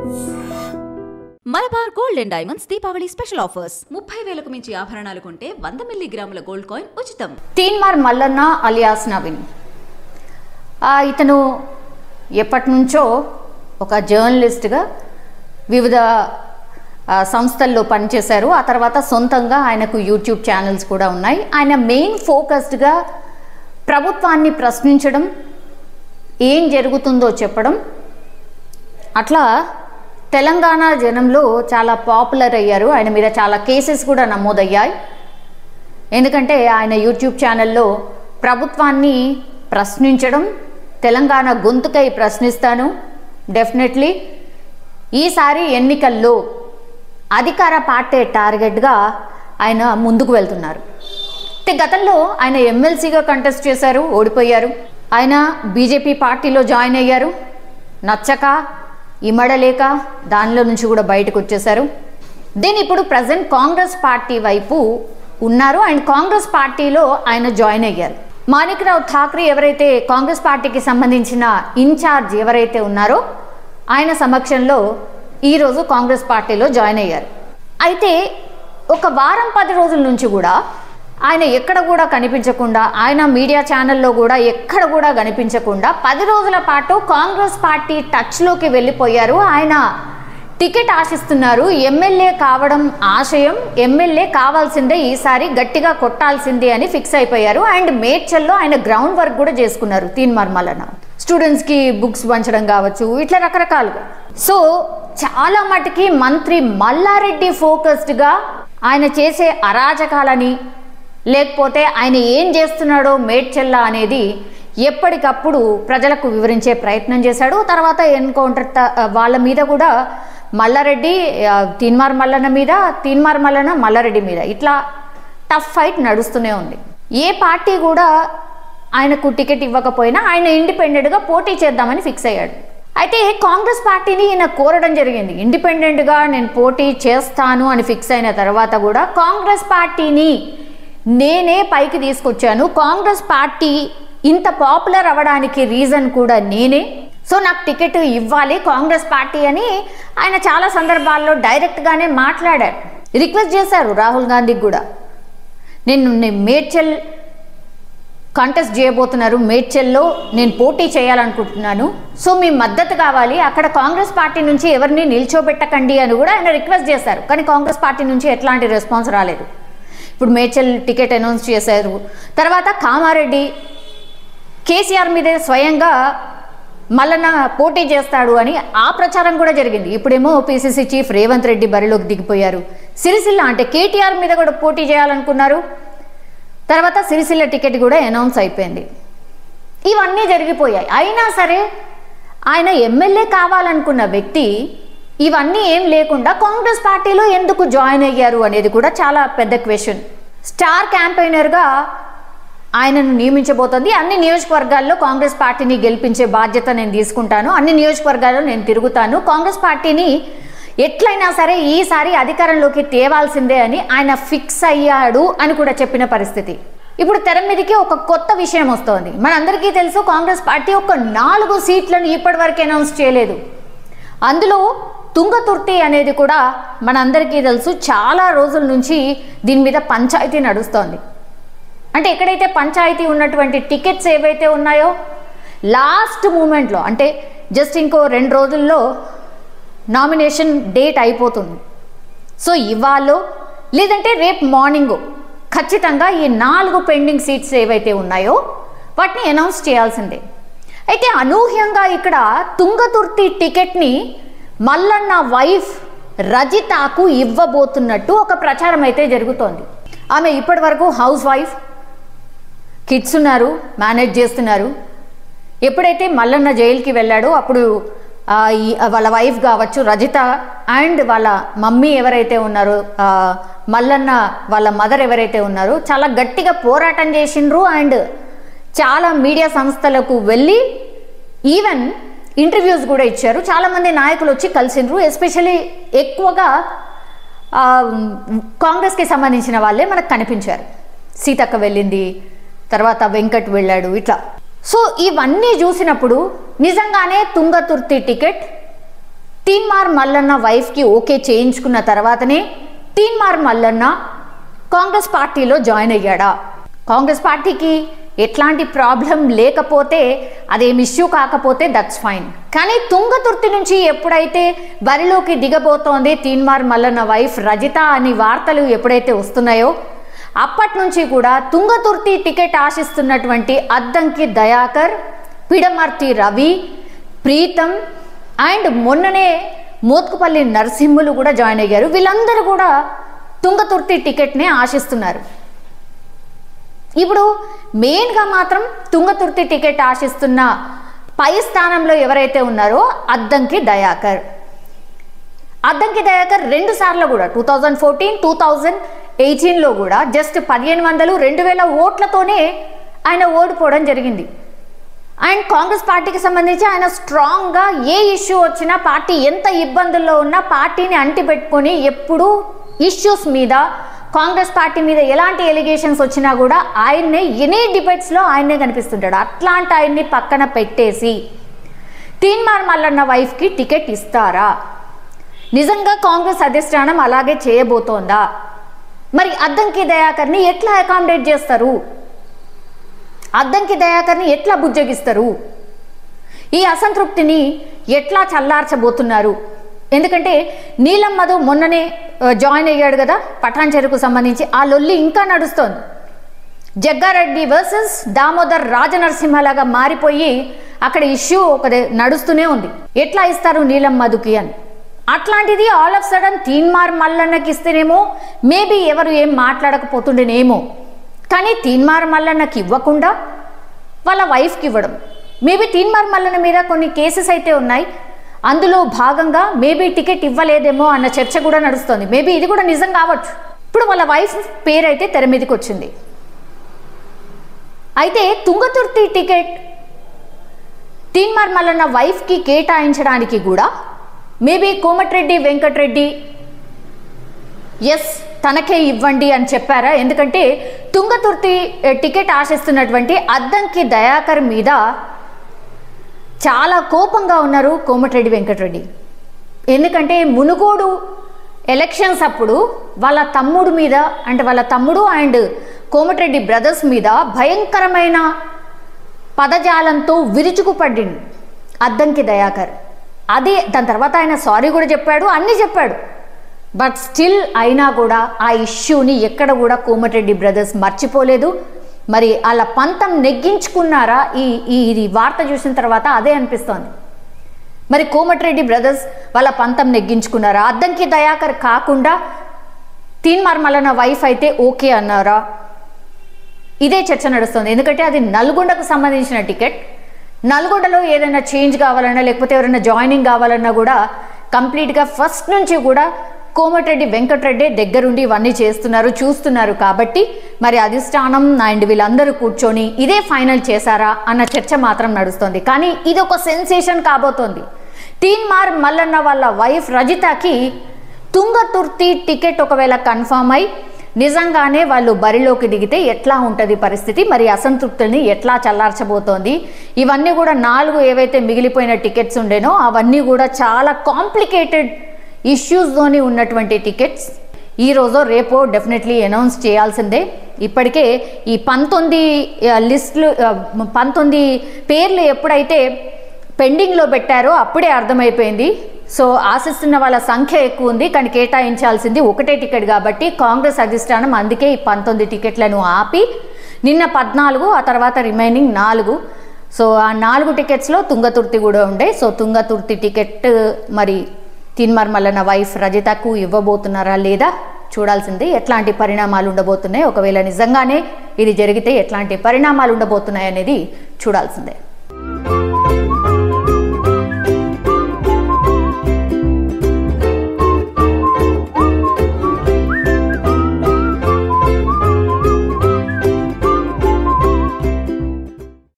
Malabar gold and diamonds Deepavali special offers ముప్పై వేలకు మించి ఆభరణాలు కొంటే వంద మిల్లీగ్రాముల గోల్డ్ కాయిన్ ఉచితం తీన్మార్ మల్లన్న అలియాస్ నవీన్ ఆ, ఇతను ఎప్పటి నుంచో ఒక జర్నలిస్ట్గా వివిధ ఆ, సంస్థల్లో పనిచేశారు ఆ తర్వాత సొంతంగా ఆయనకు యూట్యూబ్ ఛానల్స్ కూడా ఉన్నాయి ఆయన మెయిన్ ఫోకస్డ్గా ప్రభుత్వాన్ని ప్రశ్నించడం ఏం జరుగుతుందో చెప్పడం అట్లా తెలంగాణ జనంలో చాలా పాపులర్ అయ్యారు ఆయన మీద చాలా కేసెస్ కూడా నమోదయ్యాయి ఎందుకంటే ఆయన యూట్యూబ్ ఛానల్లో ప్రభుత్వాన్ని ప్రశ్నించడం తెలంగాణ గొంతుకై ప్రశ్నిస్తాను డెఫినెట్లీ ఈసారి ఎన్నికల్లో అధికార పార్టీ టార్గెట్గా ఆయన ముందుకు వెళ్తున్నారు అయితే గతంలో ఆయన ఎమ్మెల్సీగా కంటెస్ట్ చేశారు ఓడిపోయారు ఆయన బీజేపీ పార్టీలో జాయిన్ అయ్యారు నచ్చక ఇమడలేక దానిలో నుంచి కూడా బయటకు వచ్చేశారు దీని ఇప్పుడు ప్రజెంట్ కాంగ్రెస్ పార్టీ వైపు ఉన్నారు అండ్ కాంగ్రెస్ పార్టీలో ఆయన జాయిన్ అయ్యారు మాణిక్రావు ఠాక్రే ఎవరైతే కాంగ్రెస్ పార్టీకి సంబంధించిన ఇన్ఛార్జ్ ఎవరైతే ఉన్నారో ఆయన సమక్షంలో ఈరోజు కాంగ్రెస్ పార్టీలో జాయిన్ అయ్యారు అయితే ఒక వారం పది రోజుల నుంచి కూడా ఆయన ఎక్కడ కూడా కనిపించకుండా ఆయన మీడియా ఛానల్లో కూడా ఎక్కడ కూడా కనిపించకుండా పది రోజుల పాటు కాంగ్రెస్ పార్టీ టచ్లోకి వెళ్ళిపోయారు ఆయన టికెట్ ఆశిస్తున్నారు ఎమ్మెల్యే కావడం ఆశయం ఎమ్మెల్యే కావాల్సిందే ఈసారి గట్టిగా కొట్టాల్సిందే అని ఫిక్స్ అయిపోయారు అండ్ మేడ్చల్లో ఆయన గ్రౌండ్ వర్క్ కూడా చేసుకున్నారు తీన్మార్ మల్లన స్టూడెంట్స్కి బుక్స్ పంచడం కావచ్చు ఇట్లా రకరకాలుగా సో చాలా మటుకి మంత్రి మల్లారెడ్డి ఫోకస్డ్గా ఆయన చేసే అరాచకాలని లేకపోతే ఆయన ఏం చేస్తున్నాడో మేడ్చెల్లా అనేది ఎప్పటికప్పుడు ప్రజలకు వివరించే ప్రయత్నం చేశాడు తర్వాత ఎన్కౌంటర్ త- వాళ్ళ మీద కూడా మల్లారెడ్డి ఆ, తీన్మార్ మల్లన్న మీద తీన్మార్ మల్లన్న మల్లారెడ్డి మీద ఇట్లా టఫ్ ఫైట్ నడుస్తూనే ఉంది ఏ పార్టీ కూడా ఆయనకు టికెట్ ఇవ్వకపోయినా ఆయన ఇండిపెండెంట్గా పోటీ చేద్దామని ఫిక్స్ అయ్యాడు అయితే కాంగ్రెస్ పార్టీని ఈయన కోరడం జరిగింది ఇండిపెండెంట్గా నేను పోటీ చేస్తాను అని ఫిక్స్ అయిన తర్వాత కూడా కాంగ్రెస్ పార్టీని నేనే పైకి తీసుకొచ్చాను కాంగ్రెస్ పార్టీ ఇంత పాపులర్ అవ్వడానికి రీజన్ కూడా నేనే సో నాకు టికెట్ ఇవ్వాలి కాంగ్రెస్ పార్టీ అని ఆయన చాలా సందర్భాల్లో డైరెక్ట్గానే మాట్లాడారు రిక్వెస్ట్ చేశారు రాహుల్ గాంధీకి కూడా నేను నేను మేడ్చల్ కంటెస్ట్ చేయబోతున్నారు మేడ్చల్లో నేను పోటీ చేయాలనుకుంటున్నాను సో మీ మద్దతు కావాలి అక్కడ కాంగ్రెస్ పార్టీ నుంచి ఎవరిని నిల్చోబెట్టకండి అని కూడా ఆయన రిక్వెస్ట్ చేశారు కానీ కాంగ్రెస్ పార్టీ నుంచి ఎట్లాంటి రెస్పాన్స్ రాలేదు ఇప్పుడు మేడ్చల్ టికెట్ అనౌన్స్ చేశారు తర్వాత కామారెడ్డి కేసీఆర్ మీదే స్వయంగా మల్లన్న పోటీ చేస్తాడు అని ఆ ప్రచారం కూడా జరిగింది ఇప్పుడేమో పిసిసి చీఫ్ రేవంత్ రెడ్డి బరిలోకి దిగిపోయారు సిరిసిల్ల అంటే కేటీఆర్ మీద కూడా పోటీ చేయాలనుకున్నారు తర్వాత సిరిసిల్ల టికెట్ కూడా అనౌన్స్ అయిపోయింది ఇవన్నీ జరిగిపోయాయి అయినా సరే ఆయన ఎమ్మెల్యే కావాలనుకున్న వ్యక్తి ఇవన్నీ ఏం లేకుండా కాంగ్రెస్ పార్టీలో ఎందుకు జాయిన్ అయ్యారు అనేది కూడా చాలా పెద్ద క్వశ్చన్ స్టార్ క్యాంపెయినర్గా ఆయనను నియమించబోతోంది అన్ని నియోజకవర్గాల్లో కాంగ్రెస్ పార్టీని గెలిపించే బాధ్యత నేను తీసుకుంటాను అన్ని నియోజకవర్గాల్లో నేను తిరుగుతాను కాంగ్రెస్ పార్టీని ఎట్లయినా సరే ఈసారి అధికారంలోకి తేవాల్సిందే అని ఆయన ఫిక్స్ అయ్యాడు అని కూడా చెప్పిన పరిస్థితి ఇప్పుడు తెర మీదకి ఒక కొత్త విషయం వస్తోంది మనందరికీ తెలుసు కాంగ్రెస్ పార్టీ ఒక నాలుగు సీట్లను ఇప్పటివరకు అనౌన్స్ చేయలేదు అందులో తుంగతుర్తి అనేది కూడా మనందరికీ తెలుసు చాలా రోజుల నుంచి దీని మీద పంచాయతీ నడుస్తోంది అంటే ఎక్కడైతే పంచాయతీ ఉన్నటువంటి టికెట్స్ ఏవైతే ఉన్నాయో లాస్ట్ మూమెంట్లో అంటే జస్ట్ ఇంకో రెండు రోజుల్లో నామినేషన్ డేట్ అయిపోతుంది సో ఇవాళ లేదంటే రేపు మార్నింగ్ ఖచ్చితంగా ఈ నాలుగు పెండింగ్ సీట్స్ ఏవైతే ఉన్నాయో వాటిని అనౌన్స్ చేయాల్సిందే అయితే అనూహ్యంగా ఇక్కడ తుంగతుర్తి టికెట్ని మల్లన్న వైఫ్ రజితాకు ఇవ్వబోతున్నట్టు ఒక ప్రచారం అయితే జరుగుతోంది ఆమె ఇప్పటి వరకు హౌస్ వైఫ్ కిడ్స్ ఉన్నారు మేనేజ్ చేస్తున్నారు ఎప్పుడైతే మల్లన్న జైలుకి వెళ్ళాడో అప్పుడు ఆ, ఈ వాళ్ళ వైఫ్ కావచ్చు రజిత అండ్ వాళ్ళ మమ్మీ ఎవరైతే ఉన్నారో ఆ, మల్లన్న వాళ్ళ మదర్ ఎవరైతే ఉన్నారో చాలా గట్టిగా పోరాటం చేసిండ్రు అండ్ చాలా మీడియా సంస్థలకు వెళ్ళి ఈవెన్ ఇంటర్వ్యూస్ కూడా ఇచ్చారు చాలామంది నాయకులు వచ్చి కలిసిండ్రు ఎస్పెషలీ ఎక్కువగా ఆ, కాంగ్రెస్కి సంబంధించిన వాళ్ళే మనకు కనిపించారు సీతక్క వెళ్ళింది తర్వాత వెంకట్ వెళ్ళాడు ఇట్లా సో ఇవన్నీ చూసినప్పుడు నిజంగానే తుంగతుర్తి టికెట్ తీన్మార్ మల్లన్న వైఫ్కి ఓకే చేయించుకున్న తర్వాతనే తీన్మార్ మల్లన్న కాంగ్రెస్ పార్టీలో జాయిన్ అయ్యాడా కాంగ్రెస్ పార్టీకి ఎట్లాంటి ప్రాబ్లం లేకపోతే అదేం ఇష్యూ కాకపోతే దట్స్ ఫైన్ కానీ తుంగతుర్తి నుంచి ఎప్పుడైతే బరిలోకి దిగబోతోంది తీన్మార్ మల్లన్న వైఫ్ రజిత అని వార్తలు ఎప్పుడైతే వస్తున్నాయో అప్పటి నుంచి కూడా తుంగతుర్తి టికెట్ ఆశిస్తున్నటువంటి అద్దంకి దయాకర్ పిడమర్తి రవి ప్రీతం అండ్ మొన్ననే మోత్కుపల్లి నరసింహులు కూడా జాయిన్ అయ్యారు వీళ్ళందరూ కూడా తుంగతుర్తి టికెట్నే ఆశిస్తున్నారు ఇప్పుడు మెయిన్గా మాత్రం తుంగతుర్తి టికెట్ ఆశిస్తున్న పై స్థానంలో ఎవరైతే ఉన్నారో అద్దంకి దయాకర్ అద్దంకి దయాకర్ రెండు సార్లు కూడా two thousand fourteen two thousand ఎయిటీన్లో కూడా జస్ట్ పదిహేను వందలు రెండు వేల ఓట్లతోనే ఆయన ఓడిపోవడం జరిగింది అండ్ కాంగ్రెస్ పార్టీకి సంబంధించి ఆయన స్ట్రాంగ్గా ఏ ఇష్యూ వచ్చినా పార్టీ ఎంత ఇబ్బందుల్లో ఉన్నా పార్టీని అంటిపెట్టుకొని ఎప్పుడూ ఇష్యూస్ మీద కాంగ్రెస్ పార్టీ మీద ఎలాంటి ఎలిగేషన్స్ వచ్చినా కూడా ఆయన్నే ఎనీ డిబేట్స్లో ఆయన్నే కనిపిస్తుంటాడు అట్లాంటి ఆయన్ని పక్కన పెట్టేసి తీన్మార్ మల్లన్న వైఫ్కి టికెట్ ఇస్తారా నిజంగా కాంగ్రెస్ అధిష్టానం అలాగే చేయబోతోందా మరి అద్దంకి దయాకర్ని ఎట్లా అకామిడేట్ చేస్తారు అద్దంకి దయాకర్ని ఎట్లా బుజ్జగిస్తారు ఈ అసంతృప్తిని ఎట్లా చల్లార్చబోతున్నారు ఎందుకంటే నీలం మధు మొన్ననే ఆ, జాయిన్ అయ్యాడు కదా పఠాన్ చెరుకు సంబంధించి ఆ లొల్లి ఇంకా నడుస్తోంది జగ్గారెడ్డి వర్సెస్ దామోదర్ రాజనరసింహలాగా మారిపోయి అక్కడ ఇష్యూ ఒకటి నడుస్తూనే ఉంది ఎట్లా ఇస్తారు నీలం మధుకి అని అట్లాంటిది ఆల్ ఆఫ్ సడన్ తీన్మార్ మల్లన్నకి ఇస్తేనేమో మేబీ ఎవరు ఏం మాట్లాడకపోతుండేనేమో కానీ తీన్మార్ మల్లన్నకి ఇవ్వకుండా వాళ్ళ వైఫ్కి ఇవ్వడం మేబీ తీన్మార్ మల్లన్న మీద కొన్ని కేసెస్ అయితే ఉన్నాయి అందులో భాగంగా మేబీ టికెట్ ఇవ్వలేదేమో అన్న చర్చ కూడా నడుస్తుంది మేబీ ఇది కూడా నిజం కావచ్చు ఇప్పుడు వాళ్ళ వైఫ్ పేరు అయితే తెర మీదకి వచ్చింది అయితే తుంగతుర్తి టికెట్ తీన్మార్ మల్లన్న వైఫ్కి కేటాయించడానికి కూడా మేబీ కోమటిరెడ్డి వెంకటరెడ్డి ఎస్ తనకే ఇవ్వండి అని చెప్పారా ఎందుకంటే తుంగతుర్తి ఏ, టికెట్ ఆశిస్తున్నటువంటి అద్దంకి దయాకర్ మీద చాలా కోపంగా ఉన్నారు కోమటిరెడ్డి వెంకటరెడ్డి ఎందుకంటే మునుగోడు ఎలక్షన్స్ అప్పుడు వాళ్ళ తమ్ముడు మీద అంటే వాళ్ళ తమ్ముడు అండ్ కోమటిరెడ్డి బ్రదర్స్ మీద భయంకరమైన పదజాలంతో విరుచుకుపడ్డిండు అద్దంకి దయాకర్ అదే దాని తర్వాత ఆయన సారీ కూడా చెప్పాడు అన్నీ చెప్పాడు బట్ స్టిల్ అయినా కూడా ఆ ఇష్యూని ఎక్కడ కూడా కోమటిరెడ్డి బ్రదర్స్ మర్చిపోలేదు మరి వాళ్ళ పంతం నెగ్గించుకున్నారా ఈ ఈ ఇది వార్త చూసిన తర్వాత అదే అనిపిస్తోంది మరి కోమటిరెడ్డి బ్రదర్స్ వాళ్ళ పంతం నెగ్గించుకున్నారా అద్దంకి దయాకర్ కాకుండా తీన్మార్ మల్లన్న వైఫ్ అయితే ఓకే అన్నారా ఇదే చర్చ నడుస్తుంది ఎందుకంటే అది నల్గొండకు సంబంధించిన టికెట్ నల్గొండలో ఏదైనా చేంజ్ కావాలన్నా లేకపోతే ఎవరైనా జాయినింగ్ కావాలన్నా కూడా కంప్లీట్గా ఫస్ట్ నుంచి కూడా కోమటిరెడ్డి వెంకటరెడ్డి దగ్గరుండి ఇవన్నీ చేస్తున్నారు చూస్తున్నారు కాబట్టి మరి అధిష్టానం అండ్ వీళ్ళందరూ కూర్చొని ఇదే ఫైనల్ చేశారా అన్న చర్చ మాత్రం నడుస్తుంది కానీ ఇది ఒక సెన్సేషన్ కాబోతోంది తీన్మార్ మల్లన్న వాళ్ళ వైఫ్ రజితకి తుంగతుర్తి టికెట్ ఒకవేళ కన్ఫామ్ అయి నిజంగానే వాళ్ళు బరిలోకి దిగితే ఎట్లా ఉంటుంది పరిస్థితి మరి అసంతృప్తిని ఎట్లా చల్లార్చబోతోంది ఇవన్నీ కూడా నాలుగు ఏవైతే మిగిలిపోయిన టికెట్స్ ఉండేనో అవన్నీ కూడా చాలా కాంప్లికేటెడ్ ఇష్యూస్తోని ఉన్నటువంటి టికెట్స్ ఈ రోజు రేపో డెఫినెట్లీ అనౌన్స్ చేయాల్సిందే ఇప్పటికే ఈ పంతొమ్మిది ఆ, లిస్టులు ఆ, పంతొమ్మిది పేర్లు ఎప్పుడైతే పెండింగ్లో పెట్టారో అప్పుడే అర్థమైపోయింది సో ఆశిస్తున్న వాళ్ళ సంఖ్య ఎక్కువ ఉంది కానీ కేటాయించాల్సింది ఒకటే టికెట్ కాబట్టి కాంగ్రెస్ అధిష్టానం అందుకే ఈ పంతొమ్మిది టికెట్లను ఆపి నిన్న పద్నాలుగు ఆ తర్వాత రిమైనింగ్ నాలుగు సో ఆ నాలుగు టికెట్స్లో తుంగతుర్తి కూడా ఉండే సో తుంగతుర్తి టికెట్ మరి తిన్మర్ మల్లన్న వైఫ్ రజితకు ఇవ్వబోతున్నారా లేదా చూడాల్సిందే ఎట్లాంటి పరిణామాలు ఉండబోతున్నాయి ఒకవేళ నిజంగానే ఇది జరిగితే ఎట్లాంటి పరిణామాలు ఉండబోతున్నాయి అనేది చూడాల్సిందే